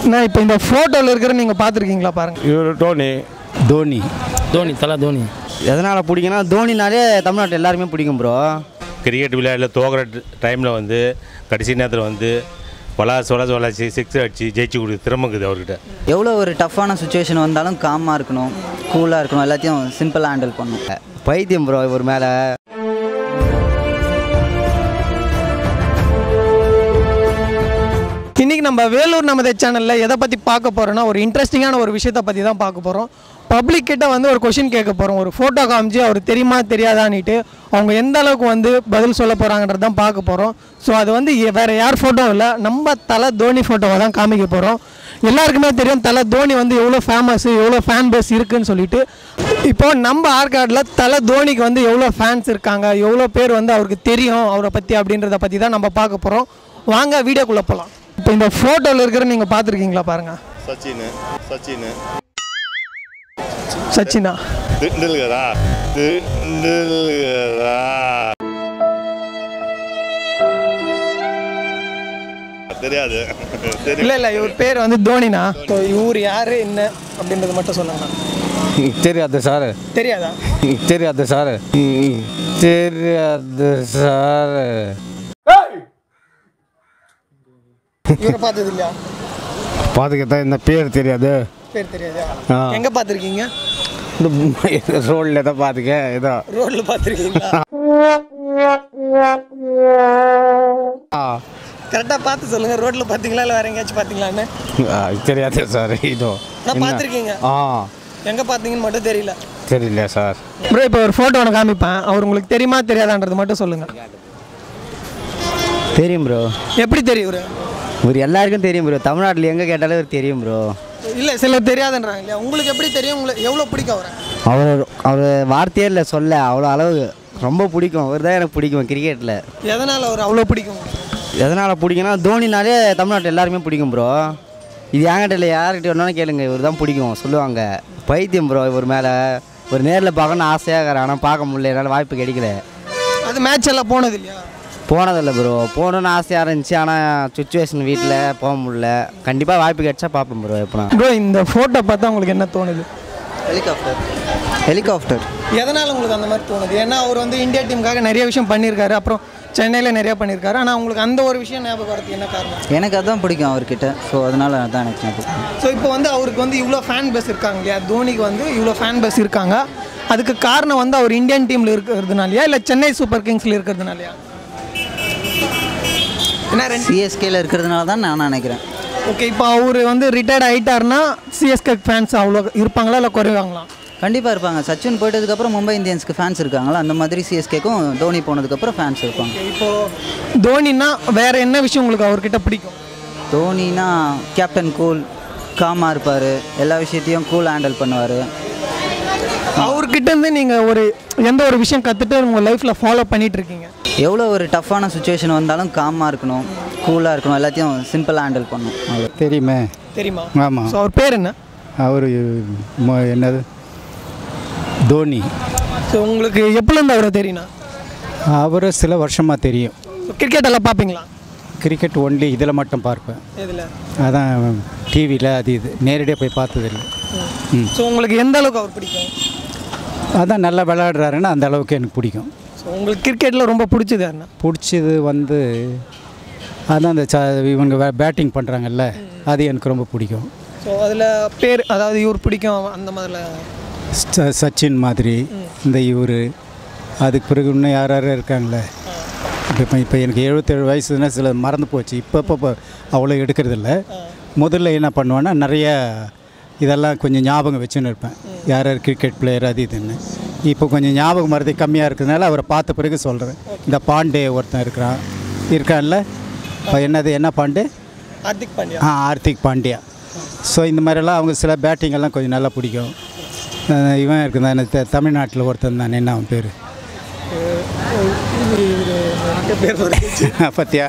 நான் இப்போ இந்த ஃபோட்டோவில் இருக்கிற நீங்கள் பார்த்துருக்கீங்களா பாருங்கள் இவர் டோனி தோனி தோனி தலை தோனி எதனால் பிடிக்கும்னா தோனினாலே தமிழ்நாட்டில் எல்லாருமே பிடிக்கும் ப்ரோ கிரிக்கெட் விளையாட்டில் தோக்கிற டைமில் வந்து கடைசி நேரத்தில் வந்து பலாஸ் வளாஸ் வளாசி சிக்ஸ் அடிச்சு ஜெயிச்சு கொடுக்குற திறமை இருக்குது அவர்கிட்ட எவ்வளோ ஒரு டஃப்பான சுச்சுவேஷன் வந்தாலும் காமாக இருக்கணும் கூலாக இருக்கணும் எல்லாத்தையும் சிம்பிளாக ஹேண்டில் பண்ணணும் பைத்தியம் ப்ரோ இவர் மேலே இன்னைக்கு நம்ம வேலூர் நமது சேனலில் எதை பற்றி பார்க்க போகிறோன்னா ஒரு இன்ட்ரெஸ்டிங்கான ஒரு விஷயத்தை பற்றி தான் பார்க்க போகிறோம் பப்ளிக் கிட்ட வந்து ஒரு கொஷின் கேட்க போகிறோம் ஒரு ஃபோட்டோ காமிச்சு அவர் தெரியுமா தெரியாதான்னுட்டு அவங்க எந்த அளவுக்கு வந்து பதில் சொல்ல போகிறாங்கன்றது தான் பார்க்க போகிறோம் ஸோ அது வந்து எ- வேற யார் ஃபோட்டோ இல்லை நம்ம தலை தோனி ஃபோட்டோவை தான் காமிக்க போகிறோம் எல்லாருக்குமே தெரியும் தலை தோனி வந்து எவ்வளோ ஃபேமஸ் எவ்வளோ ஃபேன் பேஸ் இருக்குன்னு சொல்லிட்டு இப்போ நம்ம ஆர்காடில் தலை தோனிக்கு வந்து எவ்வளோ ஃபேன்ஸ் இருக்காங்க எவ்வளோ பேர் வந்து அவருக்கு தெரியும் அவரை பற்றி அப்படின்றத பற்றி தான் நம்ம பார்க்க போகிறோம் வாங்க வீடியோக்குள்ளே போகலாம் இப்போ இந்த ஃபோட்டோவில் இருக்கிற நீங்கள் பார்த்துருக்கீங்களா பாருங்கள் சச்சின் சச்சின் சச்சினா திண்டுல்கரா திண்டுல்கரா தெரியாது தெரியும் இல்லை இல்லை இவர் பேர் வந்து தோனினா ஸோ இவர் யார் என்ன அப்படின்றது மட்டும் சொல்லுங்க தெரியாது சார் தெரியாதா தெரியாது சார் தெரியாது சார் இவரை பார்த்தது இல்லையா பார்த்துக்கிட்டா இந்த பேர் தெரியாது பேர் தெரியாதா ஆ. எங்கே பார்த்துருக்கீங்க இந்த ரோட்டில் தான் பார்த்துக்க ஏதோ ரோட்டில் பார்த்துருக்கீங்களா கரெக்டாக பார்த்து சொல்லுங்கள் ரோட்டில் பார்த்தீங்களா இல்லை வேறு எங்கேயாச்சும் பார்த்தீங்களான்னு ஆ, தெரியாது சார் இதோ நான் என்ன? பார்த்துருக்கீங்க ஆ எங்கே பார்த்தீங்கன்னு மட்டும் தெரியல தெரியல சார் ப்ரோ இப்போ ஒரு ஃபோட்டோ ஒன்று காமிப்பேன் அவர் உங்களுக்கு தெரியுமா தெரியாதான்றது மட்டும் சொல்லுங்கள் தெரியும் ப்ரோ எப்படி தெரியும் இவரு இவர் எல்லாருக்கும் தெரியும் ப்ரோ தமிழ்நாட்டில் எங்கே கேட்டாலும் இவர் தெரியும் ப்ரோ இல்லை சிலர் தெரியாதுன்றாங்க இல்லையா உங்களுக்கு எப்படி தெரியும் உங்களுக்கு எவ்வளோ பிடிக்கும் அவரை அவர் அவர் வார்த்தையே இல்லை சொல்ல அவ்வளோ அளவு ரொம்ப பிடிக்கும் அவர் தான் எனக்கு பிடிக்கும் கிரிக்கெட்டில் எதனால் அவர் அவ்வளோ பிடிக்கும் உங்களுக்கு? எதனால் பிடிக்கும்னா தோனினாலே தமிழ்நாட்டில் எல்லாருமே பிடிக்கும் ப்ரோ இது என்கிட்ட இல்லை யார்கிட்ட வேணாலும் கேளுங்க இவர் தான் பிடிக்கும் சொல்லுவாங்க பைத்தியம் ப்ரோ இவர் மேலே ஒரு நேரில் பார்க்கணும்னு ஆசையாக இருக்கிறேன் ஆனால் பார்க்க முடியல என்னால் வாய்ப்பு கிடைக்கல அது மேட்ச் எல்லாம் போனது இல்லையா போனதில்லை ப்ரோ போகணுன்னு ஆசையாக இருந்துச்சு ஆனால் சுச்சுவேஷன் வீட்டில் போக முடியல கண்டிப்பாக வாய்ப்பு கிடைச்சா பார்ப்பேன் ப்ரோ எப்போ ப்ரோ இந்த ஃபோட்டோ பார்த்தா உங்களுக்கு என்ன தோணுது ஹெலிகாப்டர் ஹெலிகாப்டர் எதனால் உங்களுக்கு அந்த மாதிரி தோணுது ஏன்னா அவர் வந்து இந்தியா டீமுக்காக நிறைய விஷயம் பண்ணியிருக்காரு அப்புறம் சென்னையில் நிறைய பண்ணியிருக்காரு ஆனால் உங்களுக்கு அந்த ஒரு விஷயம் ஞாபகம் வரதுக்கு என்ன காரணம் எனக்கு அதுதான் பிடிக்கும் அவர்கிட்ட ஸோ அதனால அதான் எனக்கு ஞாபகம் ஸோ இப்போ வந்து அவருக்கு வந்து இவ்வளோ ஃபேன் பேஸ் இருக்காங்க இல்லையா தோனிக்கு வந்து இவ்வளோ ஃபேன் பேஸ் இருக்காங்க அதுக்கு காரணம் வந்து அவர் இந்தியன் டீமில் இருக்கிறதுனாலயா இல்லை சென்னை சூப்பர் கிங்ஸில் இருக்கிறதுனாலயா என்ன ரெண்டு சிஎஸ்கேல இருக்கிறதுனால தான் நான் நினைக்கிறேன் ஓகே இப்போ அவர் வந்து ரிட்டையர்ட் ஆகிட்டாருன்னா சிஎஸ்கே ஃபேன்ஸ் அவ்வளோ இருப்பாங்களா இல்லை குறைவாங்களா கண்டிப்பாக இருப்பாங்க சச்சின் போயிட்டதுக்கப்புறம் மும்பை இந்தியன்ஸ்க்கு ஃபேன்ஸ் இருக்காங்களா அந்த மாதிரி சிஎஸ்கேக்கும் தோனி போனதுக்கப்புறம் ஃபேன்ஸ் இருப்பாங்க இப்போ தோனின்னா வேற என்ன விஷயம் உங்களுக்கு அவர்கிட்ட பிடிக்கும் தோனினா கேப்டன் கூல் காமாக இருப்பார் எல்லா விஷயத்தையும் கூல் ஹேண்டில் பண்ணுவார் அவர்கிட்ட இருந்து நீங்கள் ஒரு எந்த ஒரு விஷயம் கற்றுட்டு உங்கள் லைஃப்பில் ஃபாலோ பண்ணிட்டு இருக்கீங்க எவ்வளோ ஒரு டஃப்பான சுச்சுவேஷன் வந்தாலும் காமாக இருக்கணும் கூலாக இருக்கணும் எல்லாத்தையும் சிம்பிளாக ஹேண்டில் பண்ணணும் அவ்வளோ தெரியுமே தெரியுமா ஆமாம் ஸோ அவர் பேர் என்ன அவர் என்னது தோனி ஸோ உங்களுக்கு எப்போலேருந்து அவரை தெரியும்னா அவர் சில வருஷமாக தெரியும் கிரிக்கெட் எல்லாம் பார்ப்பீங்களா கிரிக்கெட் ஒன்லி இதில் மட்டும் பார்ப்பேன் இதில் அதான் டிவியில் அது இது நேரடியாக போய் பார்த்ததில்லை ம் ஸோ உங்களுக்கு எந்த அளவுக்கு அவர் பிடிக்கும் அதான் நல்லா விளையாடுறாருன்னா அந்த அளவுக்கு எனக்கு பிடிக்கும் ஸோ உங்களுக்கு கிரிக்கெட்டில் ரொம்ப பிடிச்சது யாருன்னா பிடிச்சது வந்து அதான் அந்த ச இவங்க பேட்டிங் பண்ணுறாங்கல்ல அது எனக்கு ரொம்ப பிடிக்கும் ஸோ அதில் பேர் அதாவது இவர் பிடிக்கும் அந்த மாதிரில ச- சச்சின் மாதிரி இந்த இவர் அதுக்கு பிறகு இன்னும் யார் யாரும் இருக்காங்களே இப்போ இப்போ எனக்கு எழுபத்தேழு வயசுனா சில மறந்து போச்சு இப்போ இப்போ இப்போ அவ்வளோ எடுக்கிறதில்ல முதல்ல என்ன பண்ணுவேன்னா நிறைய இதெல்லாம் கொஞ்சம் ஞாபகம் வச்சுன்னு இருப்பேன் யார் யார் கிரிக்கெட் பிளேயர் அது இதுன்னு இப்போ கொஞ்சம் ஞாபகம் மறதி கம்மியாக இருக்கிறதுனால அவரை பார்த்த பிறகு சொல்கிறேன் இந்த பாண்டே ஒருத்தன் இருக்கிறான் இருக்கான்ல இப்போ என்னது என்ன பாண்டே ஹார்திக் பாண்டியா ஆ ஆர்த்திக் பாண்டியா ஸோ இந்த மாதிரிலாம் அவங்க சில பேட்டிங் எல்லாம் கொஞ்சம் நல்லா பிடிக்கும் அஹ் இவன் இருக்குதான் எனக்கு தெ- தமிழ்நாட்டில் ஒருத்தன் தான் என்ன அவன் பேர் பத்தியா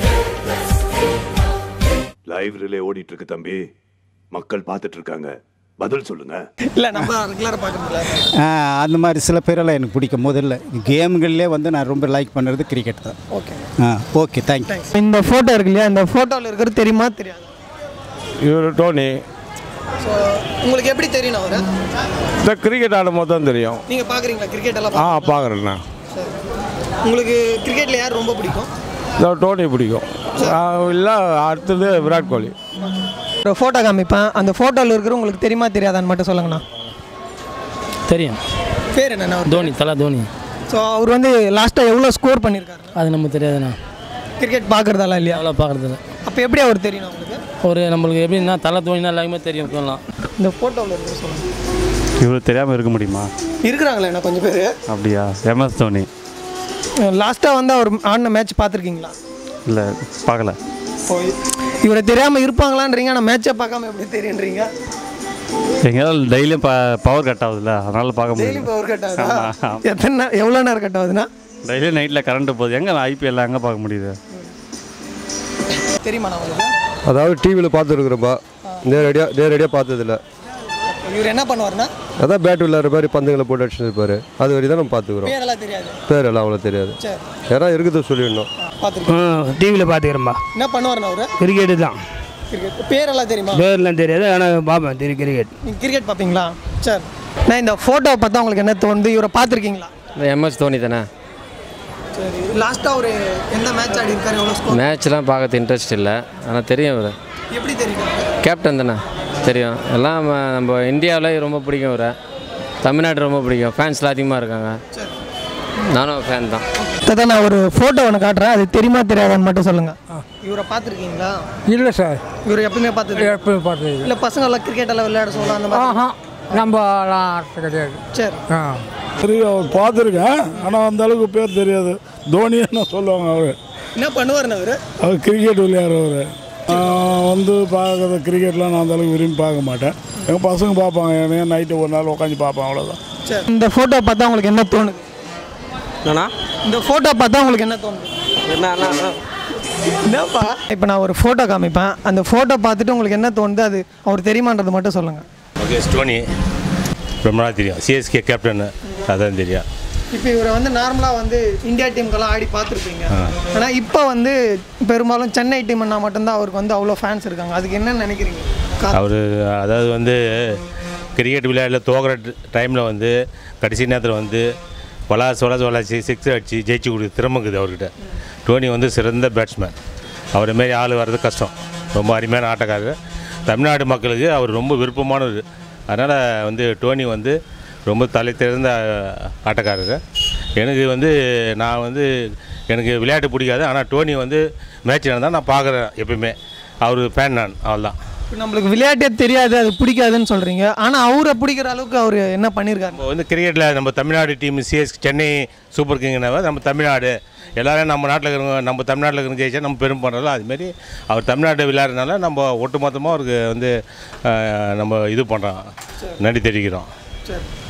லைவ் ரிலே ஓடிட்டு இருக்கு தம்பி மக்கள் பார்த்துட்டு இருக்காங்க பதில் சொல்லுங்க இல்லை நம்ம ரெகுலராக பார்க்குறதுல ஆ, அந்த மாதிரி சில பேரெல்லாம் எனக்கு பிடிக்கும் முதல்ல கேம்கள்லேயே வந்து நான் ரொம்ப லைக் பண்ணுறது கிரிக்கெட் தான் ஓகே ஆ ஓகே தேங்க்யூ இந்த ஃபோட்டோ இருக்கு இல்லையா இந்த ஃபோட்டோவில் இருக்கிறது தெரியுமா தெரியாது இவர் டோனி ஸோ உங்களுக்கு எப்படி தெரியணும் அவர் இந்த கிரிக்கெட் ஆடும்போது தான் தெரியும் நீங்கள் பார்க்குறீங்களா கிரிக்கெட் எல்லாம் ஆ பார்க்கறீங்களா? பார்க்குறேண்ணா சரி உங்களுக்கு கிரிக்கெட்டில் யார் ரொம்ப பிடிக்கும் இந்த டோனி பிடிக்கும் இல்லை அடுத்தது விராட் கோலி ஒரு ஃபோட்டோ காமிப்பேன் அந்த ஃபோட்டோவில் இருக்கிற உங்களுக்கு தெரியுமா தெரியாதான்னு மட்டும் சொல்லுங்கண்ணா தெரியும் பேர் என்னண்ணா அவர் தோனி தலா தோனி ஸோ அவர் வந்து லாஸ்ட்டாக எவ்வளோ ஸ்கோர் பண்ணியிருக்காரு அது நமக்கு தெரியாதுண்ணா கிரிக்கெட் பார்க்குறதால இல்லையா அவ்வளோ பார்க்குறதில்ல அப்போ எப்படி அவர் தெரியணும் உங்களுக்கு ஒரு நம்மளுக்கு எப்படின்னா தலை தோனினா எல்லாருமே தெரியும் சொல்லலாம் இந்த ஃபோட்டோவில் இருக்கிற சொல்லுங்கள் இவ்வளோ தெரியாமல் இருக்க முடியுமா இருக்கிறாங்களே என்ன கொஞ்சம் பேர் அப்படியா எம்எஸ் தோனி லாஸ்ட்டாக வந்து அவர் ஆடின மேட்ச் பார்த்துருக்கீங்களா இல்லை பார்க்கல ஓ இவரை தெரியாமல் இருப்பாங்களான்றீங்க ஆனால் மேட்சை பார்க்காம எப்படி தெரியுன்றீங்க எங்கேயாவது டெய்லியும் ப பவர் கட் ஆகுதுல்ல அதனால் பார்க்க டெய்லி முடியல பவர் கட் ஆகுதா ஆமா. எத்தனை நே- எவ்வளோ நேரம் கட் ஆகுதுன்னா டெய்லியும் நைட்டில் கரண்ட் போகுது எங்கே ஐபிஎல் எங்கே பார்க்க முடியுது தெரியுமா நான் உங்களுக்கு அதாவது டிவியில் பார்த்துருக்குறப்பா நேரடியாக நேரடியாக பார்த்ததில்ல இவர் என்ன பண்ணுவார்னா அதான் பேட் விளையாடுற மாதிரி பந்துங்களை போட்டு அடிச்சுருப்பாரு அது வரைக்கும் தான் நம்ம பார்த்துக்குறோம் பேரெல்லாம் தெரியாது பேரெல்லாம் அவ்வளோ தெரியாது சரி யாராவது இருக்குது சொல்லிடணும் பார்த்துருக்கேன் டிவியில் பார்த்துக்கிறேன்பா என்ன பண்ணுவார்ண்ணா அவர் கிரிக்கெட்டு தான் கிரிக்கெட் பேரெல்லாம் தெரியுமா பேர்லாம் தெரியாது ஆனால் பார்ப்பேன் தெரியும் கிரிக்கெட் நீங்கள் கிரிக்கெட் பார்ப்பீங்களா சரி நான் இந்த ஃபோட்டோவை பார்த்தா உங்களுக்கு என்ன தோணுது இவரை பார்த்துருக்கீங்களா எம்எஸ் தோனி தானே சரி லாஸ்ட்டாக ஒரு எந்த மேட்ச் ஆடி இருக்காரு எவ்வளோ ஸ்கோர் மேட்ச்லாம் பார்க்கறது இன்ட்ரெஸ்ட் இல்லை ஆனால் தெரியும் இவர் எப்படி தெரியும் கேப்டன் தானே தெரியும் எல்லாம் நம்ம- நம்ம இந்தியாவில் ரொம்ப பிடிக்கும் இவரை தமிழ்நாடு ரொம்ப பிடிக்கும் ஃபேன்ஸ்லாம் அதிகமாக இருக்காங்க நானும் ஃபேன் தான் தாத்தா நான் ஒரு ஃபோட்டோ ஒன்று காட்டுறேன் அது தெரியுமா தெரியாதான்னு மட்டும் சொல்லுங்கள் இவரை பார்த்துருக்கீங்களா இல்லை சார் இவர் எப்பவுமே பார்த்து எப்பவும் பார்த்தது இல்லை பசங்க எல்லாம் கிரிக்கெட் எல்லாம் விளையாட சொல்லலாம் அந்த மாதிரி ஆஹா நம்மலாம் ஆடுறது கிடையாது சரி ஆ தெரியும் அவர் பார்த்துருக்கேன் ஆனால் அந்த அளவுக்கு பேர் தெரியாது தோனின்னு சொல்லுவாங்க அவர் என்ன பண்ணுவாருண்ணா அவர் அவர் கிரிக்கெட் விளையாடுறவர் வந்து பார்க்குறது கிரிக்கெட்லாம் நான் அந்த அளவுக்கு விரும்பி பார்க்க மாட்டேன் எங்கள் பசங்க பார்ப்பாங்க எனக்கு நைட்டு ஒரு நாள் உட்காந்து பார்ப்பேன் அவ்வளோதான் சரி இந்த ஃபோட்டோ பார்த்தா உங்களுக்கு என்ன தோணுது என்னண்ணா இந்த ஃபோட்டோ பார்த்தா உங்களுக்கு என்ன தோணுது என்ன என்னப்பா இப்போ நான் ஒரு ஃபோட்டோ காமிப்பேன் அந்த ஃபோட்டோ பார்த்துட்டு உங்களுக்கு என்ன தோணுது அது அவர் தெரியுமான்றது மட்டும் சொல்லுங்கள் மகேஷ் டோனி ரொம்ப நாள் தெரியும் சிஎஸ்கே கேப்டன் அதான் தெரியும் இப்போ இவரை வந்து நார்மலாக வந்து இந்தியா டீமுக்கெல்லாம் ஆடி பார்த்துருப்பீங்க ஆனால் இப்போ வந்து பெரும்பாலும் சென்னை டீம்னா மட்டும்தான் அவருக்கு வந்து அவ்வளோ ஃபேன்ஸ் இருக்காங்க அதுக்கு என்ன நினைக்கிறீங்க கா- அவர் அதாவது வந்து கிரிக்கெட் விளையாடல தோக்குற டைமில் வந்து கடைசி நேரத்தில் வந்து பலாஸ் வளாஸ் வளாச்சி சிக்ஸ் அடிச்சு ஜெயிச்சு கொடுக்குற திறமைக்குது அவர்கிட்ட டோனி வந்து சிறந்த பேட்ஸ்மேன் அவரை மாரி ஆள் வர்றது கஷ்டம் ரொம்ப அருமையான ஆட்டக்காரர் தமிழ்நாடு மக்களுக்கு அவர் ரொம்ப விருப்பமானவர் அதனால் வந்து டோனி வந்து ரொம்ப தலை தெரிந்த ஆட்டக்காரர் எனக்கு வந்து நான் வந்து எனக்கு விளையாட்டு பிடிக்காது ஆனால் டோனி வந்து மேட்ச் நடந்தால் நான் பார்க்குறேன் எப்பயுமே அவர் ஃபேன் நான் அவ்வளோதான் இப்போ நம்மளுக்கு விளையாட்டே தெரியாது அது பிடிக்காதுன்னு சொல்கிறீங்க ஆனால் அவரை பிடிக்கிற அளவுக்கு அவர் என்ன பண்ணியிருக்காரு இப்போ வந்து கிரிக்கெட்டில் நம்ம Tamil Nadu team CS Chennai super கிங்னாவே நம்ம தமிழ்நாடு எல்லாரும் நம்ம நாட்டில் இருக்கிறவங்க நம்ம தமிழ்நாட்டில் இருக்கிற ஜெயிச்சா நம்ம பெரும் பண்ணுறோம் அதுமாரி அவர் தமிழ்நாடு விளையாடுறதுனால நம்ம ஒட்டுமொத்தமாக அவருக்கு வந்து அஹ், நம்ம இது பண்ணுறோம் நன்றி தெரிவிக்கிறோம் சரி